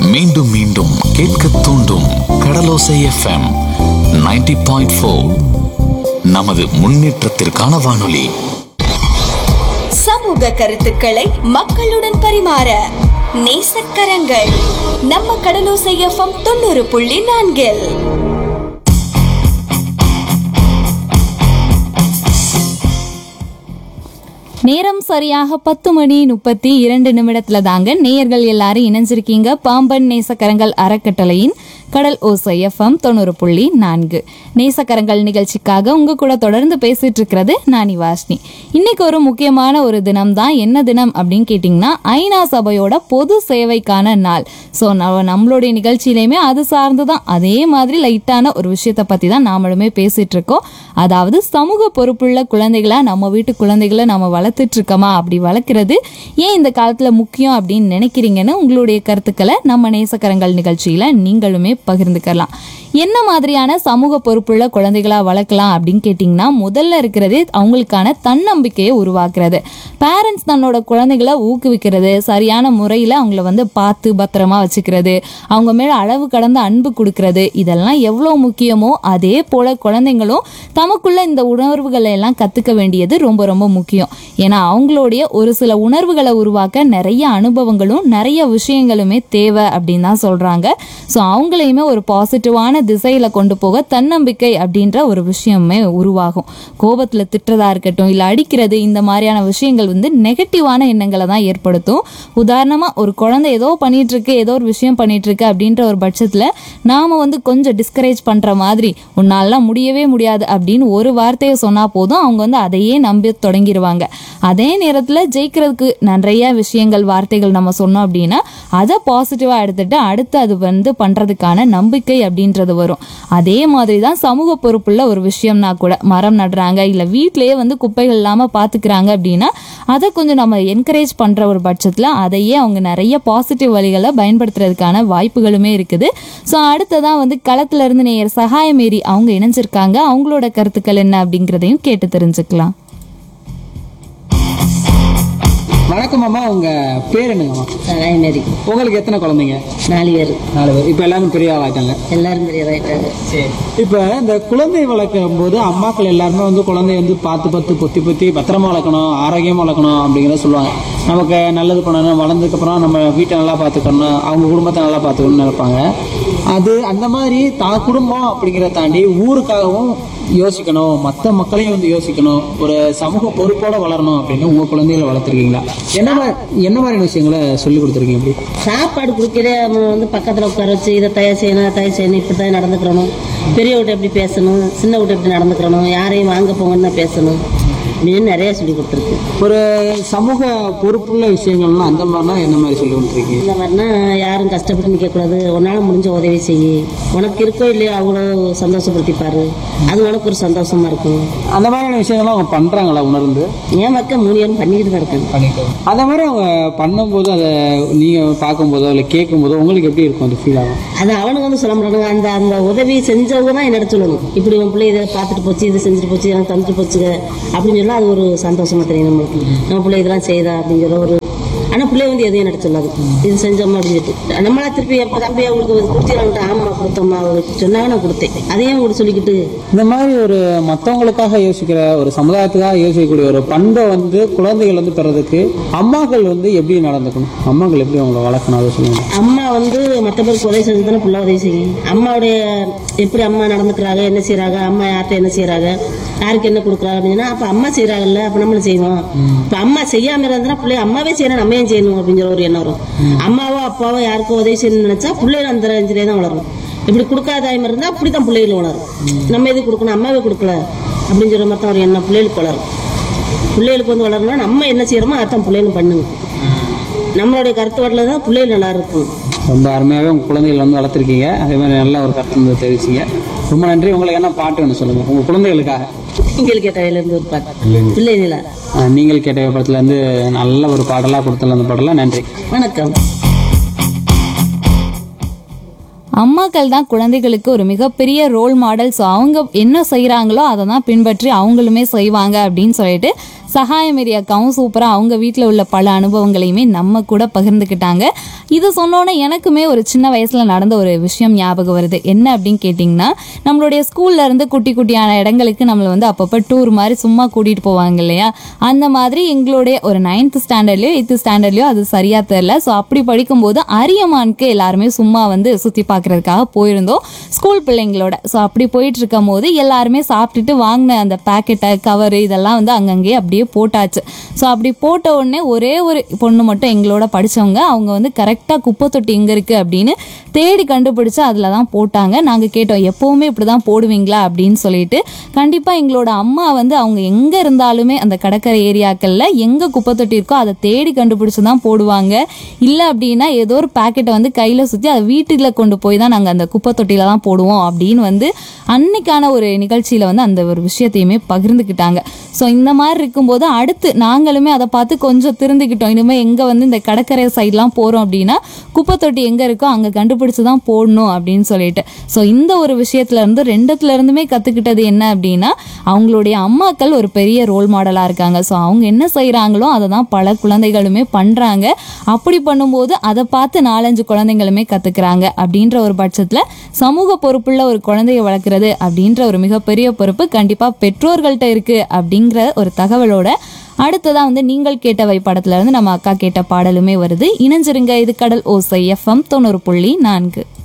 மீண்டும் மீண்டும் கேட்க தூண்டும் கடலோசை எஃப்எம் 90.4 பாயிண்ட் நமது முன்னேற்றத்திற்கான வானொலி சமூக கருத்துக்களை மக்களுடன் பரிமாற நேசக்கரங்கள் நம்ம கடலோசை எஃப்எம் தொண்ணூறு புள்ளி நான்கில் நேரம் சரியாக பத்து மணி முப்பத்தி இரண்டு நிமிடத்துல தாங்க நேயர்கள் எல்லாரும் இணைஞ்சிருக்கீங்க பாம்பன் நேசக்கரங்கள் அறக்கட்டளையின் கடல் ஓசை எஃப்எம் தொண்ணூறு புள்ளி நான்கு நேசக்கரங்கள் நிகழ்ச்சிக்காக உங்க கூட தொடர்ந்து பேசிட்டு இருக்கிறது நானி வாஷ்னி இன்னைக்கு ஒரு முக்கியமான ஒரு தினம் தான் என்ன தினம் அப்படின்னு கேட்டிங்கன்னா ஐநா சபையோட பொது சேவைக்கான நாள் ஸோ நம்மளுடைய நிகழ்ச்சியிலையுமே அது சார்ந்து தான் அதே மாதிரி லைட்டான ஒரு விஷயத்தை பற்றி தான் நாமளுமே பேசிட்டு இருக்கோம் அதாவது சமூக பொறுப்புள்ள குழந்தைகளா நம்ம வீட்டு குழந்தைகளை நம்ம வளர்த்துட்டு இருக்கோமா அப்படி வளர்க்குறது ஏன் இந்த காலத்தில் முக்கியம் அப்படின்னு நினைக்கிறீங்கன்னு உங்களுடைய கருத்துக்களை நம்ம நேசக்கரங்கள் நிகழ்ச்சியில் நீங்களுமே பகிர்ந்துக்கலாம் என்ன மாதிரியான சமூக பொறுப்புள்ள குழந்தைகளா வளர்க்கலாம் அப்படின்னு கேட்டிங்கன்னா முதல்ல இருக்கிறது அவங்களுக்கான தன்னம்பிக்கையை உருவாக்குறது பேரண்ட்ஸ் தன்னோட குழந்தைகளை ஊக்குவிக்கிறது சரியான முறையில் அவங்கள வந்து பார்த்து பத்திரமா வச்சுக்கிறது அவங்க மேல அளவு கடந்த அன்பு கொடுக்கறது இதெல்லாம் எவ்வளோ முக்கியமோ அதே போல குழந்தைங்களும் தமக்குள்ள இந்த உணர்வுகளை எல்லாம் கத்துக்க வேண்டியது ரொம்ப ரொம்ப முக்கியம் ஏன்னா அவங்களுடைய ஒரு சில உணர்வுகளை உருவாக்க நிறைய அனுபவங்களும் நிறைய விஷயங்களுமே தேவை அப்படின்னு தான் சொல்றாங்க ஸோ அவங்களையுமே ஒரு பாசிட்டிவான திசையில கொண்டு போக தன்னம்பிக்கை அப்படின்ற ஒரு விஷயமே உருவாகும் கோபத்துல திட்டுறதா இருக்கட்டும் இல்லை அடிக்கிறது இந்த மாதிரியான விஷயங்கள் வந்து நெகட்டிவான எண்ணங்களை தான் ஏற்படுத்தும் உதாரணமா ஒரு குழந்தை ஏதோ பண்ணிட்டு இருக்கு ஏதோ ஒரு விஷயம் பண்ணிட்டு இருக்கு அப்படின்ற ஒரு பட்சத்துல நாம வந்து கொஞ்சம் டிஸ்கரேஜ் பண்ற மாதிரி உன்னாலாம் முடியவே முடியாது அப்படின்னு ஒரு வார்த்தையை சொன்னா போதும் அவங்க வந்து அதையே நம்பி தொடங்கிடுவாங்க அதே நேரத்துல ஜெயிக்கிறதுக்கு நிறைய விஷயங்கள் வார்த்தைகள் நம்ம சொன்னோம் அப்படின்னா அதை பாசிட்டிவா எடுத்துட்டு அடுத்து அது வந்து பண்றதுக்கான நம்பிக்கை அப்படின்றது வரும் அதே மாதிரி தான் சமூக பொறுப்புள்ள ஒரு விஷயம்னா கூட மரம் நடுறாங்க இல்ல வீட்டிலேயே வந்து குப்பைகள் இல்லாம பாத்துக்கிறாங்க அப்படின்னா அதை கொஞ்சம் நம்ம என்கரேஜ் பண்ற ஒரு பட்சத்துல அதையே அவங்க நிறைய பாசிட்டிவ் வழிகளை பயன்படுத்துறதுக்கான வாய்ப்புகளுமே இருக்குது ஸோ அடுத்ததான் வந்து களத்துல இருந்து நேயர் சகாயமேரி அவங்க இணைஞ்சிருக்காங்க அவங்களோட கருத்துக்கள் என்ன அப்படிங்கிறதையும் கேட்டு தெரிஞ்சுக்கலாம் வணக்கம் அம்மா உங்க பேர் என்னங்கம்மா சகாயமேரி உங்களுக்கு எத்தனை குழந்தைங்க நாலு பேர் நாலு பேர் இப்போ எல்லாரும் பெரிய ஆளாயிட்டாங்க எல்லாரும் பெரியதாயிட்டாங்க சரி இப்போ இந்த குழந்தை வளர்க்கும் போது அம்மாக்கள் எல்லாருமே வந்து குழந்தைய வந்து பார்த்து பார்த்து பொத்தி பொத்தி பத்திரமா வளர்க்கணும் ஆரோக்கியமா வளர்க்கணும் அப்படிங்கிறத சொல்லுவாங்க நமக்கு நல்லது பண்ணணும் வளர்ந்ததுக்கப்புறம் நம்ம வீட்டை நல்லா பார்த்துக்கணும் அவங்க குடும்பத்தை நல்லா பார்த்துக்கணும்னு நினைப்பாங்க அது அந்த மாதிரி தான் குடும்பம் அப்படிங்கிறத தாண்டி ஊருக்காகவும் யோசிக்கணும் மற்ற மக்களையும் வந்து யோசிக்கணும் ஒரு சமூக பொறுப்போட வளரணும் அப்படின்னு உங்க குழந்தைகளை வளர்த்துருக்கீங்களா என்ன மாதிரி என்ன மாதிரியான விஷயங்களை சொல்லி கொடுத்துருக்கீங்க அப்படி சாப்பாடு கொடுக்கறே அவன் வந்து பக்கத்தில் உட்கார வச்சு இதை தயார் செய்யணும் அதை தயார் செய்யணும் இப்படி தான் நடந்துக்கிறணும் பெரியவட்ட எப்படி பேசணும் சின்னவட்ட எப்படி நடந்துக்கிறணும் யாரையும் வாங்க போங்கன்னு தான் பேசணும் அப்படின்னு நிறைய சொல்லி கொடுத்துருக்கு ஒரு சமூக பொறுப்புள்ள விஷயங்கள்லாம் அந்த மாதிரினா என்ன மாதிரி சொல்லி கொடுத்துருக்கீங்க இந்த மாதிரினா யாரும் கஷ்டப்பட்டு நிற்கக்கூடாது உன்னால் முடிஞ்ச உதவி செய்யி உனக்கு இருக்கோ இல்லையோ அவ்வளோ சந்தோஷப்படுத்திப்பாரு அது உனக்கு ஒரு சந்தோஷமா இருக்கும் அந்த மாதிரியான விஷயங்கள்லாம் அவங்க பண்றாங்களா உணர்ந்து என் மக்கள் மூணு பேரும் பண்ணிக்கிட்டு தான் இருக்காங்க பண்ணிட்டு அந்த மாதிரி அவங்க பண்ணும்போது அதை நீங்க பார்க்கும்போதோ இல்லை கேட்கும்போதோ உங்களுக்கு எப்படி இருக்கும் அது ஃபீல் ஆகும் அது அவனுக்கு வந்து சொல்ல மாட்டாங்க அந்த அந்த உதவி செஞ்சவங்க தான் என்னிட சொல்லணும் இப்படி உன் பிள்ளை இதை பார்த்துட்டு போச்சு இதை செஞ்சுட்டு போச்சு எனக்கு தந்துட்டு போச்சுங்க அப்படின்னு சொன்னா அது ஒரு சந்தோஷமா தெரியும் நம்மளுக்கு நம்ம பிள்ளை இதெல்லாம் செய்தா அப்படிங்கிற ஒரு ஆனா பிள்ளை வந்து எதையும் என்னிட சொல்லாது இது செஞ்சோம்மா அப்படின்னு சொல்லிட்டு நம்மளா திருப்பி எப்ப தம்பி அவங்களுக்கு கொடுத்தீங்க ஆமா கொடுத்தோம்மா அவங்களுக்கு சொன்னாங்க நான் கொடுத்தேன் அதையும் அவங்க சொல்லிக்கிட்டு இந்த மாதிரி ஒரு மற்றவங்களுக்காக யோசிக்கிற ஒரு சமுதாயத்துக்காக யோசிக்கக்கூடிய ஒரு பண்பை வந்து குழந்தைகள் வந்து பெறதுக்கு அம்மாக்கள் வந்து எப்படி நடந்துக்கணும் அம்மாக்கள் எப்படி அவங்கள வளர்க்கணும் அதை சொல்லுங்க அம்மா வந்து மற்ற பேருக்கு உதவி செஞ்சு தானே பிள்ளை உதவி செய்யும் அம்மாவுடைய எப்படி அம்மா நடந்துக்கிறாங்க என்ன செய்றாங்க அம்மா யார்கிட்ட என்ன செய்றாங்க யாருக்கு என்ன கொடுக்குறாங்க அப்படின்னா அப்ப அம்மா செய்றாங்கல்ல அப்ப நம்மளும் செய்வோம் இப்ப அம்மா செய்யாம இருந்தா பிள்ளை அம்மாவே செய்யணும் நம்ம ஏன் செய்யணும் அப்படிங்கிற ஒரு எண்ணம் வரும் அம்மாவோ அப்பாவோ யாருக்கோ உதவி செய்யணும்னு நினைச்சா பிள்ளைகள் அந்த ரேஞ்சிலே தான் வளரும் இப்படி கொடுக்காதாயம் இருந்தா அப்படிதான் பிள்ளைகள் வளரும் நம்ம எது கொடுக்கணும் அம்மாவே கொடுக்கல அப்படிங்கிற மாதிரி தான் ஒரு எண்ணம் பிள்ளைகளுக்கு வளரும் பிள்ளைகளுக்கு வந்து வளரணும்னா நம்ம என்ன செய்யறோமோ அதான் பிள்ளைகளும் பண்ணுங்க நம்மளுடைய கருத்து வரல தான் பிள்ளைகள் நல்லா இருக்கும் ரொம்ப அருமையாகவே உங்கள் குழந்தைகள் வந்து வளர்த்துருக்கீங்க அதே மாதிரி நல்ல ஒரு கருத்து வந்து தெரிவிச்சிங்க ரொம்ப நன்றி உங்களுக்கு என்ன பாட்டு வேணும் சொல்லுங்கள் உங்கள் குழந்தைகளுக்காக நீங்கள் கேட்ட இருந்து ஒரு பாட்டு பிள்ளை நிலா அஹ், நீங்கள் கேட்ட படத்துலேருந்து நல்ல ஒரு பாடலாக கொடுத்தல அந்த பாடலாம் நன்றி வணக்கம் அம்மாக்கள் தான் குழந்தைகளுக்கு ஒரு மிகப்பெரிய ரோல் மாடல் ஸோ அவங்க என்ன செய்கிறாங்களோ அதை தான் பின்பற்றி அவங்களுமே செய்வாங்க அப்படின்னு சொல்லிட்டு சகாயமேரி அக்காவும் சூப்பராக அவங்க வீட்டில் உள்ள பல அனுபவங்களையுமே நம்ம கூட பகிர்ந்துக்கிட்டாங்க இது சொன்னோன்னே எனக்குமே ஒரு சின்ன வயசில் நடந்த ஒரு விஷயம் ஞாபகம் வருது என்ன அப்படின்னு கேட்டிங்கன்னா நம்மளுடைய ஸ்கூல்ல இருந்து குட்டி குட்டியான இடங்களுக்கு நம்மளை வந்து அப்பப்போ டூர் மாதிரி சும்மா கூட்டிகிட்டு போவாங்க இல்லையா அந்த மாதிரி எங்களுடைய ஒரு நைன்த் ஸ்டாண்டர்ட்லையோ எயித்து ஸ்டாண்டர்ட்லையோ அது சரியாக தெரில ஸோ அப்படி படிக்கும்போது அரியமானுக்கு எல்லாருமே சும்மா வந்து சுற்றி பார்க்குறதுக்காக போயிருந்தோம் ஸ்கூல் பிள்ளைங்களோட ஸோ அப்படி போயிட்டு இருக்கும் போது எல்லாருமே சாப்பிட்டுட்டு வாங்கின அந்த பேக்கெட்டை கவரு இதெல்லாம் வந்து அங்கங்கேயே அப்படியே போட்டாச்சு ஸோ அப்படி போட்ட உடனே ஒரே ஒரு பொண்ணு மட்டும் எங்களோட படிச்சவங்க அவங்க வந்து கரெக்டாக குப்பை தொட்டி எங்கே இருக்குது அப்படின்னு தேடி கண்டுபிடிச்சு அதில் தான் போட்டாங்க நாங்கள் கேட்டோம் எப்போவுமே இப்படி தான் போடுவீங்களா அப்படின்னு சொல்லிட்டு கண்டிப்பாக எங்களோட அம்மா வந்து அவங்க எங்கே இருந்தாலுமே அந்த கடற்கரை ஏரியாக்களில் எங்கே குப்பை தொட்டி இருக்கோ அதை தேடி கண்டுபிடிச்சு தான் போடுவாங்க இல்லை அப்படின்னா ஏதோ ஒரு பேக்கெட்டை வந்து கையில் சுற்றி அதை வீட்டில் கொண்டு போய் தான் நாங்கள் அந்த குப்பை தொட்டியில தான் போடுவோம் அப்படின்னு வந்து அன்னைக்கான ஒரு நிகழ்ச்சியில் வந்து அந்த ஒரு விஷயத்தையுமே பகிர்ந்துக்கிட்டாங்க ஸோ இந்த மாதிரி இருக்கும்போது அடுத்து நாங்களுமே அதை பார்த்து கொஞ்சம் திருந்துக்கிட்டோம் இனிமேல் எங்கே வந்து இந்த கடற்கரை சைட்லாம் போகிறோம் அப்படின்னா குப்பை தொட்டி எங்கே இருக்கோ அங்கே கண்டுபிடிச்சு தான் போடணும் அப்படின்னு சொல்லிட்டு ஸோ இந்த ஒரு விஷயத்துல இருந்து ரெண்டுத்துல இருந்துமே கற்றுக்கிட்டது என்ன அப்படின்னா அவங்களுடைய அம்மாக்கள் ஒரு பெரிய ரோல் மாடலாக இருக்காங்க ஸோ அவங்க என்ன செய்கிறாங்களோ அதை தான் பல குழந்தைகளுமே பண்ணுறாங்க அப்படி பண்ணும்போது அதை பார்த்து நாலஞ்சு குழந்தைங்களுமே கற்றுக்குறாங்க அப்படின்ற ஒரு பட்சத்தில் சமூக பொறுப்புள்ள ஒரு குழந்தையை வளர்க்குறது அப்படின்ற ஒரு மிகப்பெரிய பொறுப்பு கண்டிப்பாக பெற்றோர்கள்ட்ட இருக்குது அப்படிங்கிற ஒரு தகவலோட அடுத்ததா வந்து நீங்கள் கேட்டவை படத்துல இருந்து நம்ம அக்கா கேட்ட பாடலுமே வருது இணைஞ்சிருங்க இது கடல் ஓசை எஃப்எம் தொண்ணூறு புள்ளி நான்கு